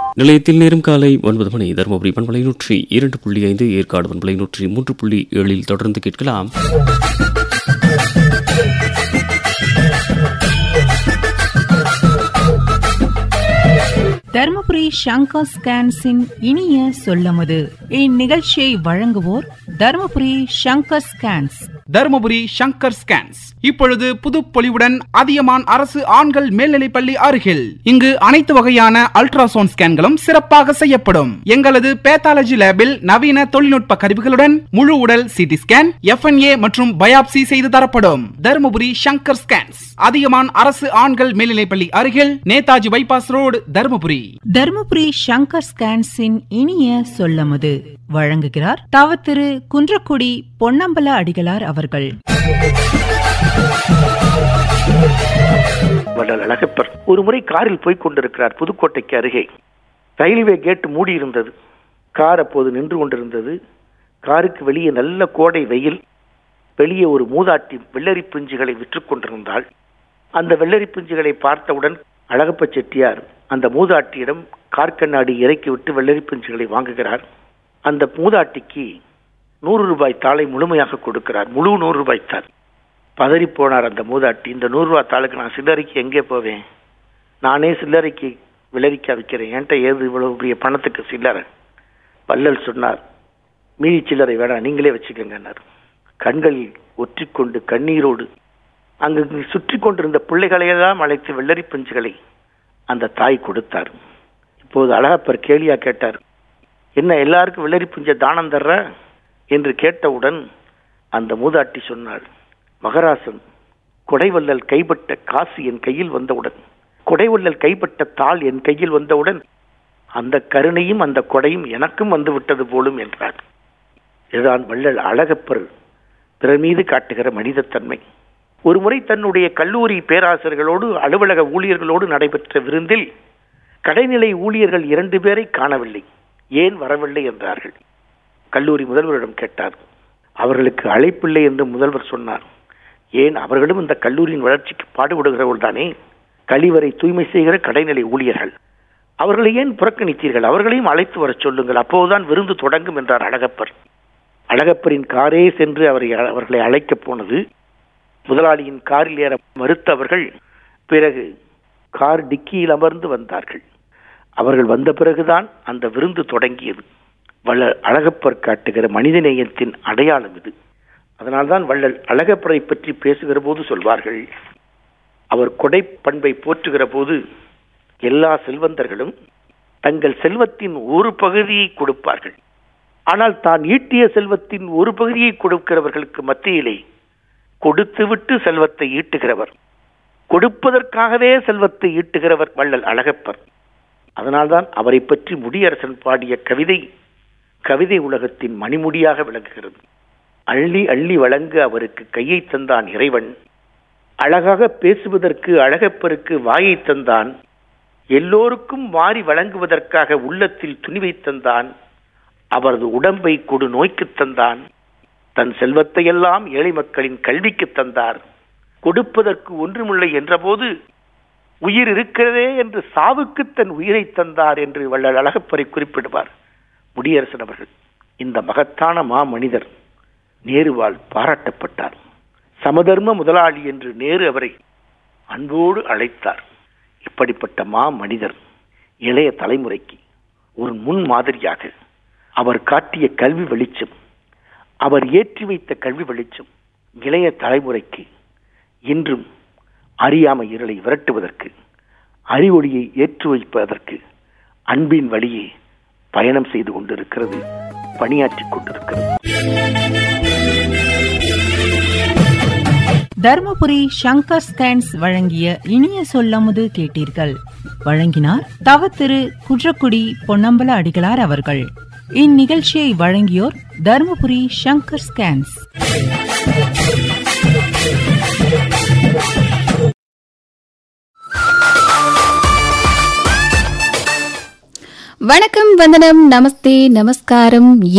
நிலையத்தில் நேரம் காலை ஒன்பது மணி தருமபுரி பண்பலை நூற்றி இரண்டு புள்ளி ஐந்து ஏற்காடு பண்பலை நூற்றி மூன்று புள்ளி ஏழில் தொடர்ந்து கேட்கலாம் தருமபுரி சங்கர் ஸ்கேன்ஸின் இனிய சொல்லமுது இந்நிகழ்ச்சியை வழங்குவோர் தருமபுரி சங்கர் ஸ்கேன்ஸ் தருமபுரி சங்கர் ஸ்கேன்ஸ் இப்பொழுது புதுப்பொலிவுடன் அதியமான் அரசு ஆண்கள் மேல்நிலைப்பள்ளி அருகில் இங்கு அனைத்து வகையான அல்ட்ராசவுண்ட் ஸ்கேன்களும் சிறப்பாக செய்யப்படும் எங்களது பேத்தாலஜி லேபில் நவீன தொழில்நுட்ப கருவிகளுடன் முழு உடல் சிடி ஸ்கேன் எஃப்என்ஏ மற்றும் பயாப்சி செய்து தரப்படும் தருமபுரி சங்கர் ஸ்கேன்ஸ் அதியமான் அரசு ஆண்கள் மேல்நிலைப்பள்ளி அருகில் நேதாஜி பைபாஸ் ரோடு தருமபுரி தருமபுரி சங்கர் ஸ்கேன்ஸின் இனிய சொல்லமுது வழங்குகிறார் தவ திரு குன்றக்குடி பொன்னம்பல அடிகளார் அவர்கள் வள்ளல் அழகப்பர் ஒரு முறை காரில் போய்க் கொண்டிருக்கிறார் புதுக்கோட்டைக்கு அருகே ரயில்வே கேட் மூடி இருந்தது கார் அப்போது நின்று கொண்டிருந்தது காருக்கு வெளியே நல்ல கோடை வெயில் வெளியே ஒரு மூதாட்டி வெள்ளரி பிஞ்சுகளை விற்று கொண்டிருந்தாள் அந்த வெள்ளரி பிஞ்சுகளை பார்த்தவுடன் அழகப்ப செட்டியார் அந்த மூதாட்டியிடம் கார் கண்ணாடி இறக்கிவிட்டு வெள்ளரி பிஞ்சுகளை வாங்குகிறார் அந்த மூதாட்டிக்கு நூறு ரூபாய் தாளை முழுமையாக கொடுக்கிறார் முழு நூறு ரூபாய் தாள் பதறி போனார் அந்த மூதாட்டி இந்த நூறு ரூபாய் தாளுக்கு நான் சில்லறைக்கு எங்கே போவேன் நானே சில்லறைக்கு விளரிக்கா விற்கிறேன் என்கிட்ட ஏது இவ்வளவு பெரிய பணத்துக்கு சில்லறை வள்ளல் சொன்னார் மீதி சில்லறை வேணாம் நீங்களே வச்சுக்கோங்கன்னார் கண்களில் ஒற்றிக்கொண்டு கண்ணீரோடு அங்கு சுற்றி கொண்டிருந்த பிள்ளைகளையெல்லாம் அழைத்து வெள்ளரி பஞ்சுகளை அந்த தாய் கொடுத்தார் இப்போது அழகப்பர் கேலியா கேட்டார் என்ன எல்லாருக்கும் வெள்ளரி புஞ்ச தானம் தர்ற என்று கேட்டவுடன் அந்த மூதாட்டி சொன்னாள் மகராசன் கொடைவள்ளல் கைப்பட்ட காசு என் கையில் வந்தவுடன் கொடைவள்ளல் கைப்பட்ட தாள் என் கையில் வந்தவுடன் அந்த கருணையும் அந்த கொடையும் எனக்கும் வந்து விட்டது போலும் என்றார் இதுதான் வள்ளல் அழகப்பர் பிறர் மீது காட்டுகிற மனிதத்தன்மை ஒருமுறை தன்னுடைய கல்லூரி பேராசிரியர்களோடு அலுவலக ஊழியர்களோடு நடைபெற்ற விருந்தில் கடைநிலை ஊழியர்கள் இரண்டு பேரை காணவில்லை ஏன் வரவில்லை என்றார்கள் கல்லூரி முதல்வரிடம் கேட்டார் அவர்களுக்கு அழைப்பில்லை என்று முதல்வர் சொன்னார் ஏன் அவர்களும் இந்த கல்லூரியின் வளர்ச்சிக்கு பாடுபடுகிறவர்கள் தானே கழிவறை தூய்மை செய்கிற கடைநிலை ஊழியர்கள் அவர்களை ஏன் புறக்கணித்தீர்கள் அவர்களையும் அழைத்து வரச் சொல்லுங்கள் அப்போதுதான் விருந்து தொடங்கும் என்றார் அழகப்பர் அழகப்பரின் காரே சென்று அவரை அவர்களை அழைக்கப் போனது முதலாளியின் காரில் ஏற மறுத்தவர்கள் பிறகு கார் டிக்கியில் அமர்ந்து வந்தார்கள் அவர்கள் வந்த பிறகுதான் அந்த விருந்து தொடங்கியது வள்ளல் அழகப்பர் காட்டுகிற மனிதநேயத்தின் அடையாளம் இது அதனால்தான் வள்ளல் அழகப்பரை பற்றி பேசுகிற போது சொல்வார்கள் அவர் கொடை பண்பை போற்றுகிற போது எல்லா செல்வந்தர்களும் தங்கள் செல்வத்தின் ஒரு பகுதியை கொடுப்பார்கள் ஆனால் தான் ஈட்டிய செல்வத்தின் ஒரு பகுதியை கொடுக்கிறவர்களுக்கு மத்தியிலே கொடுத்துவிட்டு செல்வத்தை ஈட்டுகிறவர் கொடுப்பதற்காகவே செல்வத்தை ஈட்டுகிறவர் வள்ளல் அழகப்பர் அதனால்தான் அவரை பற்றி முடியரசன் பாடிய கவிதை கவிதை உலகத்தின் மணிமுடியாக விளங்குகிறது அள்ளி அள்ளி வழங்க அவருக்கு கையை தந்தான் இறைவன் அழகாக பேசுவதற்கு அழகப்பருக்கு வாயை தந்தான் எல்லோருக்கும் வாரி வழங்குவதற்காக உள்ளத்தில் துணிவை தந்தான் அவரது உடம்பை கொடு நோய்க்கு தந்தான் தன் செல்வத்தையெல்லாம் ஏழை மக்களின் கல்விக்கு தந்தார் கொடுப்பதற்கு ஒன்றுமில்லை என்றபோது உயிர் இருக்கிறதே என்று சாவுக்கு தன் உயிரை தந்தார் என்று வள்ளல் அழகப்பரை குறிப்பிடுவார் முடியரசன் அவர்கள் இந்த மகத்தான மா மனிதர் நேருவால் பாராட்டப்பட்டார் சமதர்ம முதலாளி என்று நேரு அவரை அன்போடு அழைத்தார் இப்படிப்பட்ட மா மனிதர் இளைய தலைமுறைக்கு ஒரு முன் மாதிரியாக அவர் காட்டிய கல்வி வெளிச்சம் அவர் ஏற்றி வைத்த கல்வி வெளிச்சம் இளைய தலைமுறைக்கு இன்றும் அறியாமை இருளை விரட்டுவதற்கு அறிவொளியை ஏற்று வைப்பதற்கு அன்பின் வழியே பயணம் செய்து கொண்டிருக்கிறது பணியாற்றிக் கொண்டிருக்கிறது தர்மபுரி சங்கர் ஸ்கேன்ஸ் வழங்கிய இனிய சொல்லமுது கேட்டீர்கள் வழங்கினார் தவ திரு குன்றக்குடி பொன்னம்பல அடிகளார் அவர்கள் இந்நிகழ்ச்சியை வழங்கியோர் தர்மபுரி சங்கர் ஸ்கேன்ஸ் வணக்கம் வந்தனம் நமஸ்தே நமஸ்காரம்